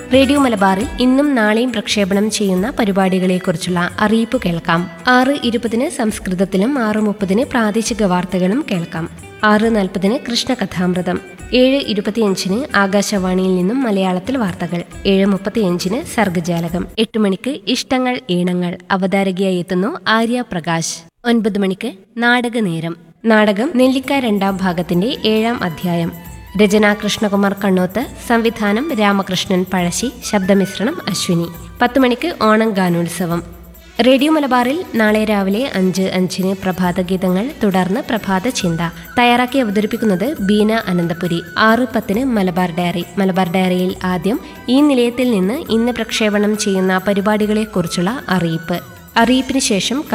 radio മലബാറിൽ ഇന്നും നാളെയും പ്രക്ഷേപണം ചെയ്യുന്ന പരിപാടികളെക്കുറിച്ചുള്ള അറിയിപ്പ് കേൾക്കാം ആറ് ഇരുപതിന് സംസ്കൃതത്തിലും ആറ് മുപ്പതിന് പ്രാദേശിക വാർത്തകളും കേൾക്കാം ആറ് നാൽപ്പതിന് കൃഷ്ണകഥാമൃതം ഏഴ് ഇരുപത്തിയഞ്ചിന് ആകാശവാണിയിൽ നിന്നും മലയാളത്തിൽ വാർത്തകൾ ഏഴ് മുപ്പത്തിയഞ്ചിന് സർഗജാലകം എട്ട് മണിക്ക് ഇഷ്ടങ്ങൾ ഈണങ്ങൾ അവതാരകയായി എത്തുന്നു ആര്യ പ്രകാശ് ഒൻപത് മണിക്ക് നാടകനേരം നാടകം നെല്ലിക്ക രണ്ടാം ഭാഗത്തിന്റെ ഏഴാം അധ്യായം രചന കൃഷ്ണകുമാർ കണ്ണോത്ത് സംവിധാനം രാമകൃഷ്ണൻ പഴശ്ശി ശബ്ദമിശ്രണം അശ്വിനി പത്ത് മണിക്ക് ഓണം ഗാനോത്സവം റേഡിയോ മലബാറിൽ നാളെ രാവിലെ അഞ്ച് അഞ്ചിന് പ്രഭാത ഗീതങ്ങൾ തുടർന്ന് പ്രഭാത ചിന്ത തയ്യാറാക്കി അവതരിപ്പിക്കുന്നത് ബീന അനന്തപുരി ആറ് പത്തിന് മലബാർ ഡയറി മലബാർ ഡയറിയിൽ ആദ്യം ഈ നിലയത്തിൽ നിന്ന് ഇന്ന് പ്രക്ഷേപണം ചെയ്യുന്ന പരിപാടികളെക്കുറിച്ചുള്ള അറിയിപ്പ് അറിയിപ്പിന് ശേഷം